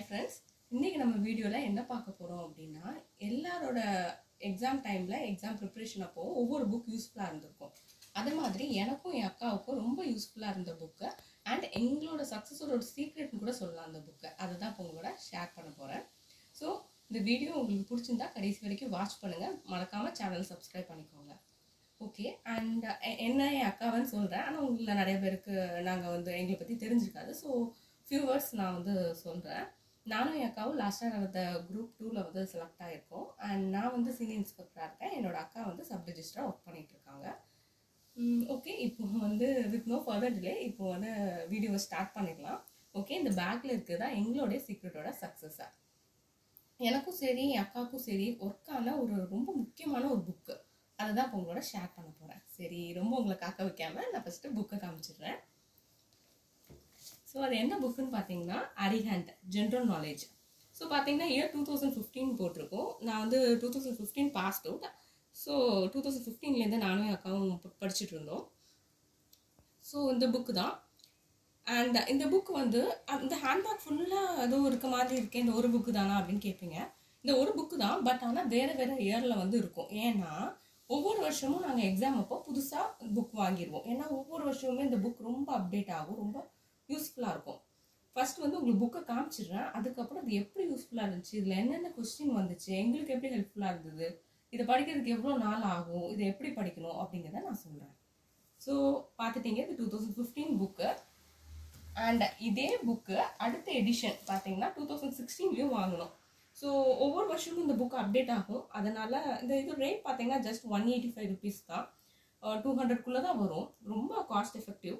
friends இன்றைக்கி நம்ம வீடியோவில் என்ன பார்க்க போகிறோம் அப்படின்னா எல்லாரோட எக்ஸாம் டைமில் எக்ஸாம் ப்ரிப்ரேஷன் அப்போ ஒவ்வொரு புக் யூஸ்ஃபுல்லாக இருந்திருக்கும் அதே மாதிரி எனக்கும் என் அக்காவுக்கும் ரொம்ப யூஸ்ஃபுல்லாக இருந்த புக்கு அண்ட் எங்களோட சக்ஸஸோட சீக்ரெட்னு கூட சொல்லலாம் அந்த புக்கை அதை தான் இப்போ உங்களோட ஷேர் பண்ண போகிறேன் ஸோ இந்த வீடியோ உங்களுக்கு பிடிச்சிருந்தா கடைசி வரைக்கும் வாட்ச் பண்ணுங்கள் மறக்காமல் சேனல் சப்ஸ்கிரைப் பண்ணிக்கோங்க ஓகே அண்ட் என்ன என் அக்காவன்னு சொல்கிறேன் ஆனால் உங்களில் நிறைய பேருக்கு நாங்கள் வந்து எங்களை பற்றி தெரிஞ்சிருக்காது ஸோ ஃபியூ வேர்ட்ஸ் நான் வந்து சொல்கிறேன் நானும் என் அக்காவும் லாஸ்ட்டாக நடந்த குரூப் டூவில் வந்து செலக்ட் ஆகிருக்கோம் அண்ட் நான் வந்து சீனியர் இன்ஸ்பெக்டராக இருக்கேன் என்னோட அக்கா வந்து சப் ரெஜிஸ்டராக ஒர்க் பண்ணிட்டு இருக்காங்க ஓகே இப்போ வந்து வித் நோ ஃபர்தர் டிலே இப்போ வந்து வீடியோவை ஸ்டார்ட் பண்ணிடலாம் ஓகே இந்த பேக்கில் இருக்குது தான் எங்களுடைய சீக்ரெட்டோட சக்ஸஸாக எனக்கும் சரி என் அக்காவுக்கும் சரி ஒர்க்கான ஒரு ரொம்ப முக்கியமான ஒரு புக்கு அதை தான் இப்போ உங்களோட ஷேர் பண்ண போகிறேன் சரி ரொம்ப உங்களை காக்க வைக்காம நான் ஃபஸ்ட்டு புக்கை காமிச்சிடுறேன் ஸோ அது என்ன புக்குன்னு பார்த்தீங்கன்னா அரிஹண்ட் ஜென்ரல் நாலேஜ் ஸோ பார்த்தீங்கன்னா இயர் டூ தௌசண்ட் ஃபிஃப்டீன் போட்டிருக்கோம் நான் வந்து two thousand fifteen passed out so two thousand ஃபிஃப்டீன்லேருந்து நானும் என் அக்காவும் ப- படிச்சுட்டு இருந்தோம் ஸோ இந்த புக்கு தான் அண்ட் இந்த புக் வந்து அ- இந்த ஹேண்ட்பேக் ஃபுல்லாக ஏதோ இருக்க மாதிரி இருக்கே இந்த ஒரு புக்கு தானா அப்படின்னு கேட்பீங்க இந்த ஒரு புக்கு தான் பட் ஆனால் வேறு வேறு இயரில் வந்து இருக்கும் ஏன்னா ஒவ்வொரு வருஷமும் நாங்கள் எக்ஸாம் அப்போ புதுசாக புக் வாங்கிடுவோம் ஏன்னா ஒவ்வொரு வருஷமுமே இந்த புக் ரொம்ப அப்டேட் ஆகும் ரொம்ப யூஸ்ஃபுல்லாக இருக்கும் ஃபர்ஸ்ட் வந்து உங்களுக்கு புக்கை காமிச்சிடுறேன் அதுக்கப்புறம் அது எப்படி யூஸ்ஃபுல்லாக இருந்துச்சு இதில் என்னென்ன கொஸ்டின் வந்துச்சு எங்களுக்கு எப்படி ஹெல்ப்ஃபுல்லாக இருந்தது இதை படிக்கிறதுக்கு எவ்வளோ நாள் ஆகும் இதை எப்படி படிக்கணும் அப்படிங்கிறத நான் சொல்கிறேன் ஸோ பார்த்துட்டீங்க இது டூ தௌசண்ட் ஃபிஃப்டீன் புக்கு அண்ட் இதே புக்கு அடுத்த எடிஷன் பார்த்தீங்கன்னா டூ தௌசண்ட் சிக்ஸ்டீன்லேயும் வாங்கினோம் ஸோ ஒவ்வொரு வருஷமும் இந்த புக் அப்டேட் ஆகும் அதனால் இந்த இது ரேட் பார்த்தீங்கன்னா just one eighty five rupees தான் டூ ஹண்ட்ரட்குள்ளே தான் வரும் ரொம்ப காஸ்ட் எஃபெக்டிவ்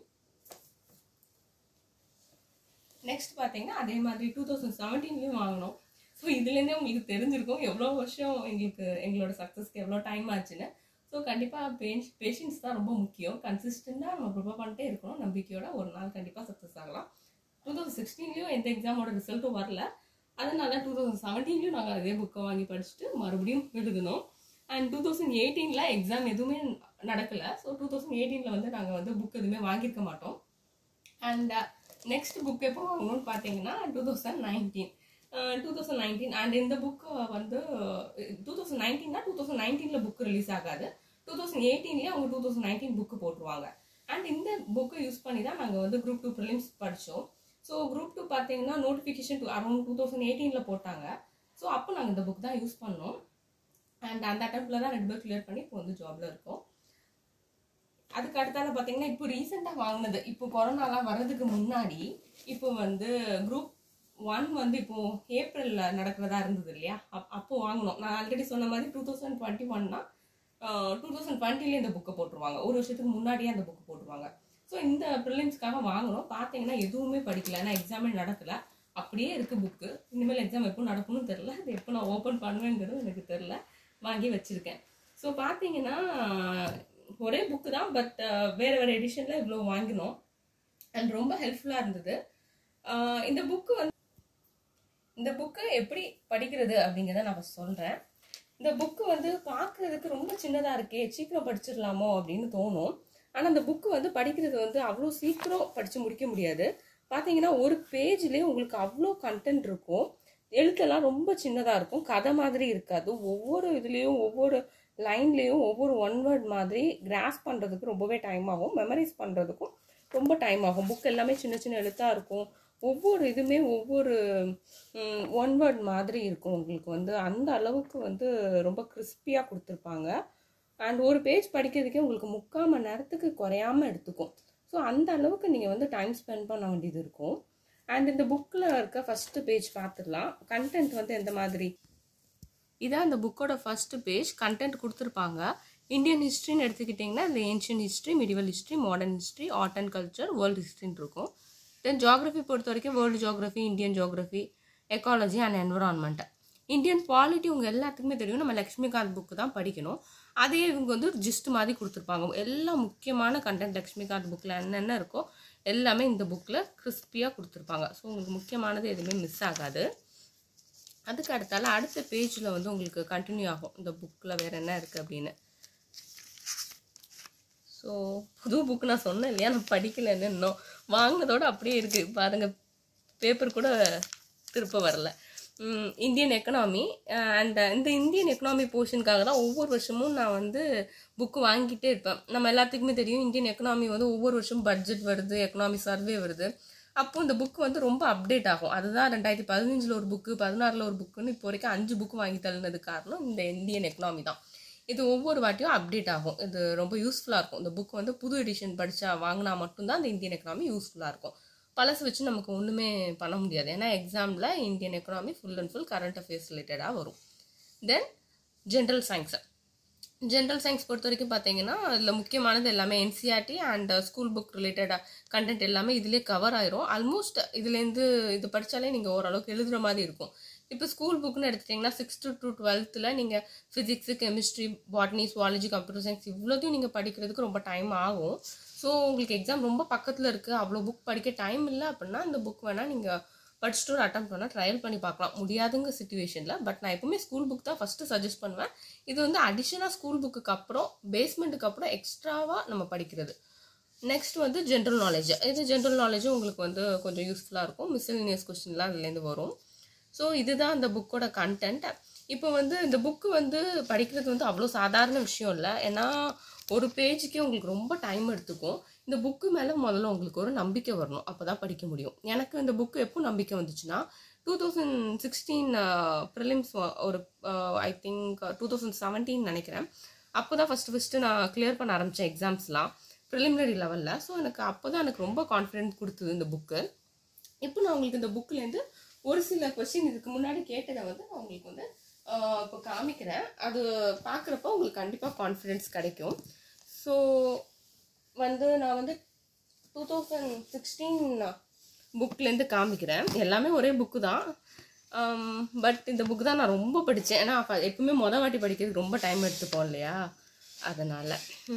நெக்ஸ்ட் பார்த்தீங்கன்னா அதே மாதிரி டூ தௌசண்ட் செவன்டீன்லேயும் வாங்கினோம் ஸோ இதுலேருந்தே உங்களுக்கு தெரிஞ்சிருக்கும் எவ்வளோ வருஷம் எங்களுக்கு எங்களோட சக்ஸஸ்க்கு எவ்வளோ டைம் ஆச்சுன்னு ஸோ கண்டிப்பாக பேஷ் பேஷன்ஸ் தான் ரொம்ப முக்கியம் கன்சிஸ்டண்ட்டாக நம்ம ப்ரிப்பேர் பண்ணிட்டே இருக்கணும் நம்பிக்கையோட ஒரு நாள் கண்டிப்பாக சக்ஸஸ் ஆகலாம் டூ தௌசண்ட் சிக்ஸ்டீன்லேயும் எந்த எக்ஸாமோட ரிசல்ட்டும் வரல அதனால டூ தௌசண்ட் செவன்டீன்லையும் நாங்கள் அதே புக்கை வாங்கி படிச்சுட்டு மறுபடியும் எழுதணும் அண்ட் டூ தௌசண்ட் எயிட்டீனில் எக்ஸாம் எதுவுமே நடக்கலை ஸோ டூ தௌசண்ட் எயிட்டீனில் வந்து நாங்கள் வந்து புக் எதுவுமே வாங்கியிருக்க மாட்டோம் அண்ட் நெக்ஸ்ட் புக் எப்போ வாங்கணும்னு பார்த்தீங்கன்னா two thousand nineteen two thousand nineteen and இந்த புக்கு வந்து டூ தௌசண்ட் நைன்டீன்னா டூ தௌசண்ட் நைன்டீனில் புக் ரிலீஸ் ஆகாது டூ தௌசண்ட் எயிட்டீன்லேயே அவங்க டூ தௌசண்ட் நைன்டீன் புக்கு போட்டுருவாங்க அண்ட் இந்த புக்கை யூஸ் பண்ணி தான் நாங்கள் வந்து குரூப் டூ ப்ரிலிம்ஸ் படித்தோம் ஸோ குரூப் டூ பார்த்தீங்கன்னா notification to around two thousand எயிட்டீனில் போட்டாங்க ஸோ அப்போ நாங்கள் இந்த புக் தான் யூஸ் பண்ணோம் அண்ட் அந்த அட்டம்ப்டில் தான் ரெண்டு பேர் கிளியர் பண்ணி இப்போ வந்து ஜாபில் இருக்கோம் அதுக்கு அடுத்தால பார்த்தீங்கன்னா இப்போ ரீசெண்டாக வாங்கினது இப்போ கொரோனாலாம் வர்றதுக்கு முன்னாடி இப்போ வந்து குரூப் ஒன் வந்து இப்போ ஏப்ரலில் நடக்கிறதா இருந்தது இல்லையா அப் அப்போ வாங்கினோம் நான் ஆல்ரெடி சொன்ன மாதிரி டூ தௌசண்ட் டுவெண்ட்டி ஒன்னா டூ தௌசண்ட் டுவெண்ட்டிலே இந்த புக்கை போட்டுருவாங்க ஒரு வருஷத்துக்கு முன்னாடியே அந்த புக்கு போட்டுருவாங்க ஸோ இந்த ப்ரிலிம்ஸ்க்காக வாங்கினோம் பார்த்தீங்கன்னா எதுவுமே படிக்கல ஏன்னா எக்ஸாமே நடக்கல அப்படியே இருக்குது புக்கு இனிமேல் எக்ஸாம் எப்போ நடக்கும்னு தெரில அது எப்போ நான் ஓப்பன் பண்ணுவேங்கிறது எனக்கு தெரில வாங்கி வச்சுருக்கேன் ஸோ பார்த்தீங்கன்னா ஒரே புக்கு தான் பட் வேறு வேறு எடிஷனில் இவ்வளோ வாங்கினோம் அண்ட் ரொம்ப ஹெல்ப்ஃபுல்லாக இருந்தது ஆஹ் இந்த புக்கு வந்து இந்த புக்கு எப்படி படிக்கிறது அப்படிங்கிறத நான் சொல்கிறேன் இந்த புக்கு வந்து பார்க்குறதுக்கு ரொம்ப சின்னதாக இருக்கே சீக்கிரம் படிச்சிடலாமோ அப்படின்னு தோணும் ஆனால் அந்த புக்கு வந்து படிக்கிறது வந்து அவ்வளோ சீக்கிரம் படித்து முடிக்க முடியாது பார்த்தீங்கன்னா ஒரு பேஜ்லேயே உங்களுக்கு அவ்வளோ கண்டென்ட் இருக்கும் எழுத்தெல்லாம் ரொம்ப சின்னதாக இருக்கும் கதை மாதிரி இருக்காது ஒவ்வொரு இதுலேயும் ஒவ்வொரு லைன்லேயும் ஒவ்வொரு ஒன் வேர்ட் மாதிரி கிராஸ் பண்ணுறதுக்கு ரொம்பவே டைம் ஆகும் மெமரைஸ் பண்ணுறதுக்கும் ரொம்ப டைம் ஆகும் புக் எல்லாமே சின்ன சின்ன எழுத்தாக இருக்கும் ஒவ்வொரு இதுவுமே ஒவ்வொரு ஒன் வேர்ட் மாதிரி இருக்கும் உங்களுக்கு வந்து அந்த அளவுக்கு வந்து ரொம்ப கிறிஸ்பியாக கொடுத்துருப்பாங்க அண்ட் ஒரு பேஜ் படிக்கிறதுக்கே உங்களுக்கு முக்கால் மணி நேரத்துக்கு குறையாம எடுத்துக்கும் ஸோ அந்த அளவுக்கு நீங்கள் வந்து டைம் ஸ்பெண்ட் பண்ண வேண்டியது இருக்கும் அண்ட் இந்த புக்கில் இருக்க ஃபஸ்ட்டு பேஜ் பார்த்துடலாம் கண்டென்ட் வந்து எந்த மாதிரி இதான் இந்த புக்கோட ஃபர்ஸ்ட் பேஜ் கண்டென்ட் கொடுத்துருப்பாங்க இந்தியன் ஹிஸ்ட்ரின்னு எடுத்துக்கிட்டிங்கன்னா இந்த ancient history medieval history modern history art and culture வேர்ல்டு ஹிஸ்ட்ரின்னு இருக்கும் தென் ஜியாகிரஃபி பொறுத்த வரைக்கும் world geography Indian geography ecology and environment Indian polity உங்கள் எல்லாத்துக்குமே தெரியும் நம்ம லக்ஷ்மிகாந்த் புக்கு தான் படிக்கணும் அதே இவங்க வந்து ஒரு ஜிஸ்ட் மாதிரி கொடுத்துருப்பாங்க எல்லா முக்கியமான கண்டென்ட் லக்ஷ்மிகாந்த் புக்கில் என்னென்ன இருக்கோ எல்லாமே இந்த புக்கில் கிறிஸ்பியாக கொடுத்துருப்பாங்க ஸோ உங்களுக்கு முக்கியமானது எதுவுமே மிஸ் ஆகாது அதுக்கு அடுத்தால அடுத்த பேஜில் வந்து உங்களுக்கு கண்டினியூ ஆகும் இந்த புக்கில் வேறு என்ன இருக்குது அப்படின்னு ஸோ புது புக் நான் சொன்னேன் இல்லையா நான் படிக்கலைன்னு இன்னும் வாங்கினதோட அப்படியே இருக்குது பாருங்கள் பேப்பர் கூட திருப்ப வரல இந்தியன் எக்கனாமி அண்ட் இந்த இந்தியன் எக்கனாமி போர்ஷனுக்காக தான் ஒவ்வொரு வருஷமும் நான் வந்து புக்கு வாங்கிட்டே இருப்பேன் நம்ம எல்லாத்துக்குமே தெரியும் இந்தியன் எக்கனாமி வந்து ஒவ்வொரு வருஷமும் பட்ஜெட் வருது எக்கனாமி சர்வே வருது அப்போ இந்த புக் வந்து ரொம்ப அப்டேட் ஆகும் அதுதான் ரெண்டாயிரத்தி பதினஞ்சில் ஒரு புக்கு பதினாறில் ஒரு புக்குன்னு இப்போ வரைக்கும் அஞ்சு புக்கு வாங்கி தள்ளினது காரணம் இந்த இந்தியன் எக்கனாமி தான் இது ஒவ்வொரு வாட்டியும் அப்டேட் ஆகும் இது ரொம்ப யூஸ்ஃபுல்லாக இருக்கும் இந்த புக் வந்து புது எடிஷன் படித்தா வாங்கினா மட்டும்தான் இந்த இந்தியன் எக்கனாமி யூஸ்ஃபுல்லாக இருக்கும் பழசு வச்சு நமக்கு ஒன்றுமே பண்ண முடியாது ஏன்னா எக்ஸாமில் Indian economy full and full current affairs ரிலேட்டடாக வரும் then general science general science பொறுத்த வரைக்கும் பார்த்தீங்கன்னா அதில் முக்கியமானது எல்லாமே என்சிஆர்டி அண்ட் ஸ்கூல் புக் ரிலேட்டடாக கண்டென்ட் எல்லாமே இதிலே கவர் ஆயிரும் ஆல்மோஸ்ட் இதுலேருந்து இது படித்தாலே நீங்கள் ஓரளவுக்கு எழுதுகிற மாதிரி இருக்கும் இப்போ ஸ்கூல் புக்னு எடுத்துட்டிங்கன்னா சிக்ஸ்த்து டு டுவெல்த்தில் நீங்கள் physics chemistry botany zoology computer science இவ்வளோத்தையும் நீங்கள் படிக்கிறதுக்கு ரொம்ப டைம் ஆகும் ஸோ உங்களுக்கு எக்ஸாம் ரொம்ப பக்கத்தில் இருக்குது அவ்வளோ புக் படிக்க டைம் இல்லை அப்படின்னா இந்த புக் வேணால் நீங்கள் படிச்சுட்டு ஒரு அட்டம் பண்ணால் ட்ரையல் பண்ணி பார்க்கலாம் முடியாதுங்க சுச்சுவேஷனில் பட் நான் எப்பவுமே ஸ்கூல் புக் தான் ஃபஸ்ட்டு சஜஸ்ட் பண்ணுவேன் இது வந்து அடிஷனாக ஸ்கூல் புக்குக்கு அப்புறம் பேஸ்மெண்ட்டுக்கு அப்புறம் எக்ஸ்ட்ராவாக நம்ம படிக்கிறது நெக்ஸ்ட் வந்து ஜென்ரல் நாலேஜ் இது ஜென்ரல் நாலேஜும் உங்களுக்கு வந்து கொஞ்சம் யூஸ்ஃபுல்லாக இருக்கும் மிஸ்லினியஸ் கொஸ்டின்லாம் அதுலேருந்து வரும் ஸோ இதுதான் அந்த புக்கோட கண்டென்ட் இப்போ வந்து இந்த புக்கு வந்து படிக்கிறது வந்து அவ்வளோ சாதாரண விஷயம் இல்லை ஏன்னா ஒரு பேஜுக்கே உங்களுக்கு ரொம்ப டைம் எடுத்துக்கும் இந்த புக்கு மேலே முதல்ல உங்களுக்கு ஒரு நம்பிக்கை வரணும் அப்போ தான் படிக்க முடியும் எனக்கு இந்த புக்கு எப்போ நம்பிக்கை வந்துச்சுன்னா டூ தௌசண்ட் சிக்ஸ்டீன் ப்ரிலிம்ஸ் ஒரு I think two thousand seventeen நினைக்கிறேன் அப்போ தான் ஃபஸ்ட்டு ஃபஸ்ட்டு நான் கிளியர் பண்ண ஆரம்பித்தேன் எக்ஸாம்ஸ்லாம் ப்ரிலிமினரி லெவலில் ஸோ எனக்கு அப்போ தான் எனக்கு ரொம்ப கான்ஃபிடென்ட் கொடுத்தது இந்த புக்கு இப்போ நான் உங்களுக்கு இந்த புக்லேருந்து ஒரு சில கொஸ்டின் இதுக்கு முன்னாடி கேட்டதை வந்து நான் உங்களுக்கு வந்து இப்போ காமிக்கிறேன் அது பார்க்குறப்ப உங்களுக்கு கண்டிப்பாக கான்ஃபிடென்ஸ் கிடைக்கும் ஸோ வந்து நான் வந்து டூ தௌசண்ட் சிக்ஸ்டீன் புக்லேருந்து காமிக்கிறேன் எல்லாமே ஒரே புக்கு தான் பட் இந்த புக் தான் நான் ரொம்ப படித்தேன் ஏன்னா அப்போ எப்பவுமே மொதல் வாட்டி படிக்கிறதுக்கு ரொம்ப டைம் எடுத்துப்போம் இல்லையா அதனால்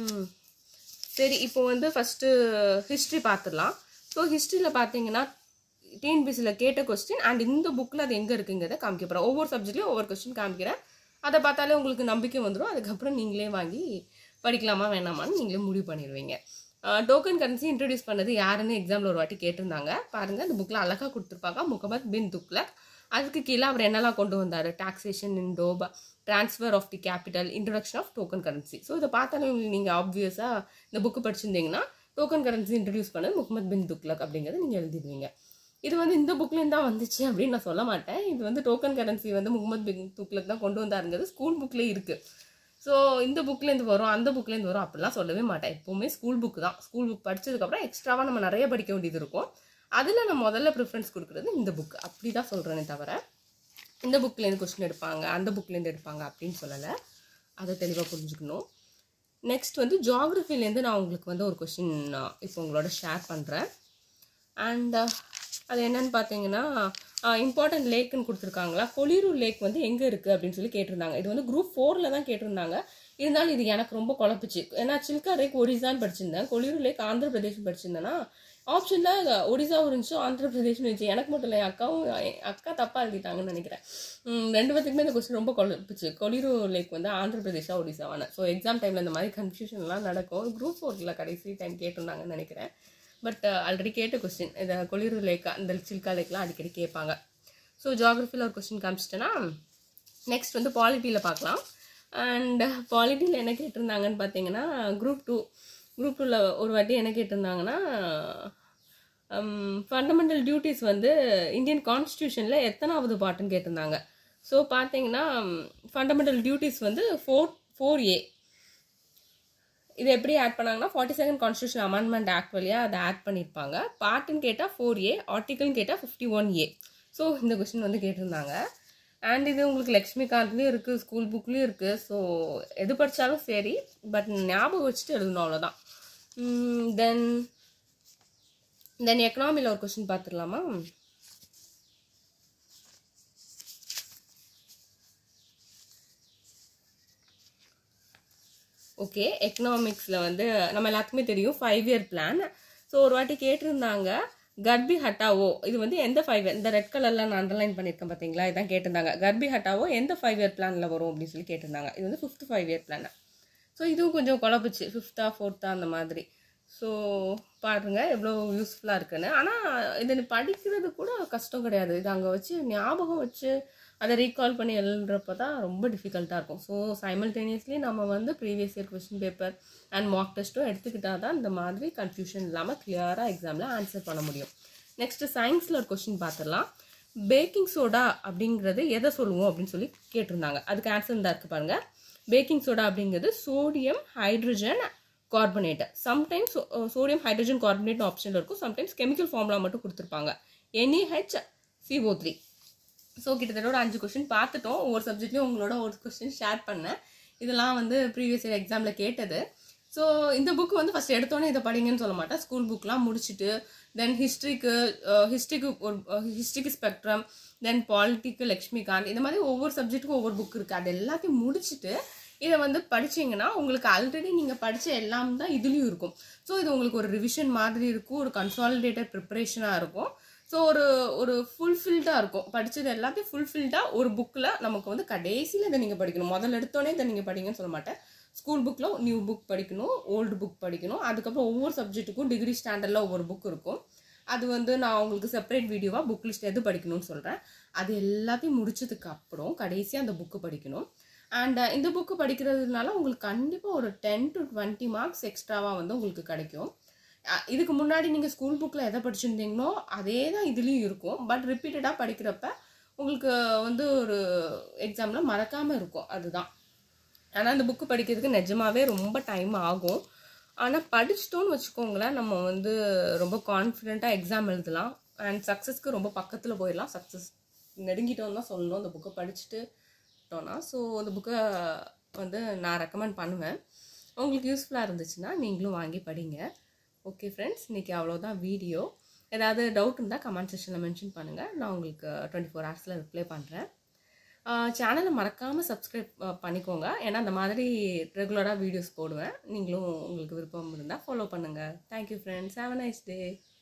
சரி இப்போ வந்து ஃபஸ்ட்டு ஹிஸ்ட்ரி பார்த்துடலாம் ஸோ ஹிஸ்ட்ரியில் பார்த்தீங்கன்னா டிஎன்பிசியில் கேட்ட கொஸ்டின் அண்ட் இந்த புக்கில் அது எங்கே இருக்குங்கிறத காமிக்க போகிறேன் ஒவ்வொரு சப்ஜெக்ட்லையும் ஒவ்வொரு கொஸ்டின் காமிக்கிறேன் அதை பார்த்தாலே உங்களுக்கு நம்பிக்கை வந்துடும் அதுக்கப்புறம் நீங்களே வாங்கி படிக்கலாமா வேணாமான்னு நீங்களே முடிவு பண்ணிடுவீங்க டோக்கன் கரன்சி இன்ட்ரடியூஸ் பண்ணது யாருன்னு எக்ஸாமில் ஒரு வாட்டி கேட்டிருந்தாங்க பாருங்கள் இந்த புக்கில் அழகாக கொடுத்துருப்பாங்க முகமது பின் துக்லக் அதுக்கு கீழே அவர் என்னெல்லாம் கொண்டு வந்தார் taxation in Doab transfer of the capital introduction of token currency so இதை பார்த்தாலே உங்களுக்கு நீங்கள் ஆப்வியஸாக இந்த புக்கு படிச்சிருந்தீங்கன்னா டோக்கன் கரன்சி இன்ட்ரடியூஸ் பண்ணது முகமது பின் துக்லக் அப்படிங்கிறத நீங்கள் எழுதிடுவீங்க இது வந்து இந்த புக்லேருந்து தான் வந்துச்சு அப்படின்னு நான் சொல்ல மாட்டேன் இது வந்து டோக்கன் கரன்சி வந்து முகமது பின் துக்லக் தான் கொண்டு வந்தாருங்கிறது ஸ்கூல் புக்லேயே இருக்குது ஸோ இந்த புக்லேருந்து வரும் அந்த புக்லேருந்து வரும் அப்படிலாம் சொல்லவே மாட்டேன் எப்போவுமே ஸ்கூல் புக் தான் ஸ்கூல் புக் படித்ததுக்கப்புறம் எக்ஸ்ட்ராவாக நம்ம நிறைய படிக்க வேண்டியது இருக்கும் அதில் நான் முதல்ல ப்ரிஃபரன்ஸ் கொடுக்குறது இந்த புக் அப்படி தான் சொல்கிறேனே தவிர இந்த புக்லேருந்து கொஸ்டின் எடுப்பாங்க அந்த புக்லேருந்து எடுப்பாங்க அப்படின்னு சொல்லலை அதை தெளிவாக புரிஞ்சுக்கணும் நெக்ஸ்ட் வந்து ஜாகிரஃபிலேருந்து நான் உங்களுக்கு வந்து ஒரு கொஸ்டின் இப்போ உங்களோட ஷேர் பண்ணுறேன் அண்ட் அது என்னன்னு பார்த்தீங்கன்னா இம்பார்ட்டன்ட் லேக்குன்னு கொடுத்துருக்காங்களா கொலிரூர் லேக் வந்து எங்கே இருக்குது அப்படின்னு சொல்லி கேட்டிருந்தாங்க இது வந்து குரூப் ஃபோரில் தான் கேட்டிருந்தாங்க இருந்தாலும் இது எனக்கு ரொம்ப குழப்பிச்சு ஏன்னா சில்கா லேக் ஒடிசான்னு படிச்சிருந்தேன் கொலிரூர் லேக் ஆந்திர பிரதேஷ் படிச்சிருந்தேன்னா ஆப்ஷனில் ஒடிசாவும் இருந்துச்சு ஆந்திர பிரதேஷ்னு இருந்துச்சு எனக்கு மட்டும் இல்லை என் அக்காவும் என் அக்கா தப்பாக எழுதிட்டாங்கன்னு நினைக்கிறேன் ரெண்டு பேத்துக்குமே இந்த கொஸ்டின் ரொம்ப குழப்பிச்சு கொலிரூர் லேக் வந்து ஆந்திர பிரதேஷா ஒடிசாவான ஸோ எக்ஸாம் டைமில் இந்த மாதிரி கன்ஃபியூஷன்லாம் நடக்கும் குரூப் ஃபோரில் கடைசி டைம் கேட்டிருந்தாங்கன்னு நினைக்கிறேன் பட் ஆல்ரெடி கேட்ட கொஸ்டின் இந்த கொலிரூர் லேக்கா இந்த சில்கா லேக்லாம் அடிக்கடி கேட்பாங்க ஸோ ஜாகிரஃபியில் ஒரு கொஸ்டின் காமிச்சிட்டேன்னா நெக்ஸ்ட் வந்து பாலிட்டியில் பார்க்கலாம் அண்ட் பாலிட்டியில் என்ன கேட்டிருந்தாங்கன்னு பார்த்தீங்கன்னா குரூப் டூ குரூப் டூவில் ஒரு வாட்டி என்ன கேட்டிருந்தாங்கன்னா ஃபண்டமெண்டல் டியூட்டிஸ் வந்து இந்தியன் கான்ஸ்டியூஷனில் எத்தனாவது பாட்டுன்னு கேட்டிருந்தாங்க ஸோ பார்த்தீங்கன்னா ஃபண்டமெண்டல் டியூட்டிஸ் வந்து ஃபோர் ஃபோர் ஏ இது எப்படி ஆட் பண்ணாங்கன்னா forty second constitution amendment act வழியாக அதை ஆட் பண்ணியிருப்பாங்க பார்ட்டுன்னு கேட்டால் ஃபோர் ஏ ஆர்டிக்கல்னு கேட்டால் ஃபிஃப்டி ஒன் ஏ ஸோ இந்த கொஸ்டின் வந்து கேட்டிருந்தாங்க அண்ட் இது உங்களுக்கு லக்ஷ்மிகாந்த்லேயும் இருக்குது ஸ்கூல் புக்லேயும் இருக்குது ஸோ எது படித்தாலும் சரி பட் ஞாபகம் வச்சுட்டு எழுதணும் அவ்வளோதான் தென் தென் எக்கனாமியில் ஒரு கொஸ்டின் பார்த்துடலாமா ஓகே எக்கனாமிக்ஸில் வந்து நம்ம எல்லாத்துக்குமே தெரியும் ஃபைவ் இயர் பிளான் ஸோ ஒரு வாட்டி கேட்டிருந்தாங்க கர்பி ஹட்டாவோ இது வந்து எந்த ஃபைவ் இயர் இந்த ரெட் கலரில் நான் அண்டர்லைன் பண்ணியிருக்கேன் பார்த்தீங்களா இதான் கேட்டிருந்தாங்க கர்பி ஹட்டாவோ எந்த ஃபைவ் இயர் பிளானில் வரும் அப்படின்னு சொல்லி கேட்டிருந்தாங்க இது வந்து fifth five year plan so இதுவும் கொஞ்சம் குழப்பிச்சு ஃபிஃப்த்தா ஃபோர்த்தா அந்த மாதிரி ஸோ பாருங்க எவ்வளோ யூஸ்ஃபுல்லாக இருக்குன்னு ஆனால் இதை படிக்கிறது கூட கஷ்டம் கிடையாது இது அங்கே வச்சு ஞாபகம் வச்சு அதை ரீகால் பண்ணி எழுதுறப்ப தான் ரொம்ப டிஃபிகல்ட்டாக இருக்கும் ஸோ சைமல்டேனியஸ்லி நம்ம வந்து previous year question paper and mark டெஸ்ட்டும் எடுத்துக்கிட்டால் தான் இந்த மாதிரி கன்ஃபியூஷன் இல்லாமல் கிளியராக எக்ஸாமில் ஆன்சர் பண்ண முடியும் நெக்ஸ்ட் சயின்ஸில் ஒரு கொஸ்டின் பார்த்துடலாம் பேக்கிங் சோடா அப்படிங்கிறது எதை சொல்லுவோம் அப்படின்னு சொல்லி கேட்டிருந்தாங்க அதுக்கு ஆன்சர் தான் இருக்கு பாருங்க பேக்கிங் சோடா அப்படிங்கிறது sodium hydrogen carbonate sometimes sodium hydrogen carbonate ஆப்ஷனில் இருக்கும் சம்டைம்ஸ் கெமிக்கல் ஃபார்முலா மட்டும் கொடுத்துருப்பாங்க என்இஹெச் சிஓ த்ரீ ஸோ கிட்டத்தட்ட ஒரு அஞ்சு கொஸ்டின் பார்த்துட்டோம் ஒவ்வொரு சப்ஜெக்ட்லையும் உங்களோட ஒரு கொஸ்டின் ஷேர் பண்ணேன் இதெல்லாம் வந்து ப்ரீவியஸ் இயர் எக்ஸாமில் கேட்டது ஸோ இந்த புக் வந்து ஃபஸ்ட் எடுத்தோன்னே இதை படிங்கன்னு சொல்ல மாட்டேன் ஸ்கூல் புக்லாம் முடிச்சுட்டு தென் ஹிஸ்ட்ரிக்கு ஹிஸ்ட்ரிக்கு ஒரு ஹிஸ்ட்ரிக்கு ஸ்பெக்ட்ரம் தென் பாலிட்டிக்கு லக்ஷ்மிகாந்த் இந்த மாதிரி ஒவ்வொரு சப்ஜெக்ட்டுக்கும் ஒவ்வொரு புக் இருக்குது அது எல்லாத்தையும் முடிச்சுட்டு இதை வந்து படிச்சீங்கன்னா உங்களுக்கு ஆல்ரெடி நீங்கள் படித்த எல்லாம் தான் இதுலேயும் இருக்கும் ஸோ இது உங்களுக்கு ஒரு ரிவிஷன் மாதிரி இருக்கும் ஒரு கன்சாலிடேட்டட் ப்ரிப்பரேஷனாக இருக்கும் ஸோ ஒரு ஒரு ஃபுல்ஃபில்டாக இருக்கும் படித்தது எல்லாத்தையும் ஃபுல்ஃபில்டாக ஒரு புக்கில் நமக்கு வந்து கடைசியில் இதை நீங்கள் படிக்கணும் முதல்ல எடுத்தோடனே இதை நீங்கள் படிங்கன்னு சொல்ல மாட்டேன் ஸ்கூல் புக்கில் நியூ புக் படிக்கணும் ஓல்டு புக் படிக்கணும் அதுக்கப்புறம் ஒவ்வொரு சப்ஜெக்ட்டுக்கும் டிகிரி ஸ்டாண்டர்டில் ஒவ்வொரு புக் இருக்கும் அது வந்து நான் உங்களுக்கு செப்பரேட் வீடியோவாக புக் லிஸ்ட் எது படிக்கணும்னு சொல்கிறேன் அது எல்லாத்தையும் முடிச்சதுக்கு அப்புறம் கடைசியாக அந்த புக்கு படிக்கணும் அண்ட் இந்த புக்கு படிக்கிறதுனால உங்களுக்கு கண்டிப்பாக ஒரு டென் டு டுவெண்ட்டி மார்க்ஸ் எக்ஸ்ட்ராவாக வந்து உங்களுக்கு கிடைக்கும் அஹ் இதுக்கு முன்னாடி நீங்கள் ஸ்கூல் புக்கில் எதை படிச்சிருந்தீங்களோ அதே தான் இதுலேயும் இருக்கும் பட் ரிப்பீட்டடாக படிக்கிறப்ப உங்களுக்கு வந்து ஒரு எக்ஸாமில் மறக்காமல் இருக்கும் அதுதான் ஆனால் இந்த புக்கு படிக்கிறதுக்கு நிஜமாவே ரொம்ப டைம் ஆகும் ஆனால் படிச்சிட்டோன்னு வச்சுக்கோங்களேன் நம்ம வந்து ரொம்ப கான்ஃபிடெண்ட்டாக எக்ஸாம் எழுதலாம் அண்ட் சக்ஸஸ்க்கு ரொம்ப பக்கத்தில் போயிடலாம் சக்ஸஸ் நெருங்கிட்டோன்னு தான் சொல்லணும் இந்த புக்கை படிச்சுட்டுட்டோன்னா ஸோ இந்த புக்கை வந்து நான் ரெக்கமெண்ட் பண்ணுவேன் உங்களுக்கு யூஸ்ஃபுல்லாக இருந்துச்சுன்னா நீங்களும் வாங்கி படிங்க ஓகே ஃப்ரெண்ட்ஸ் இன்றைக்கி அவ்வளோதான் வீடியோ ஏதாவது டவுட் இருந்தால் கமெண்ட் செக்ஷனில் மென்ஷன் பண்ணுங்கள் நான் உங்களுக்கு டுவெண்ட்டி ஃபோர் ஹவர்ஸில் ரிப்ளை பண்ணுறேன் சேனலை மறக்காமல் சப்ஸ்கிரைப் பண்ணிக்கோங்க ஏன்னா அந்த மாதிரி ரெகுலராக வீடியோஸ் போடுவேன் நீங்களும் உங்களுக்கு விருப்பம் இருந்தால் ஃபாலோ பண்ணுங்கள் thank you friends have a nice day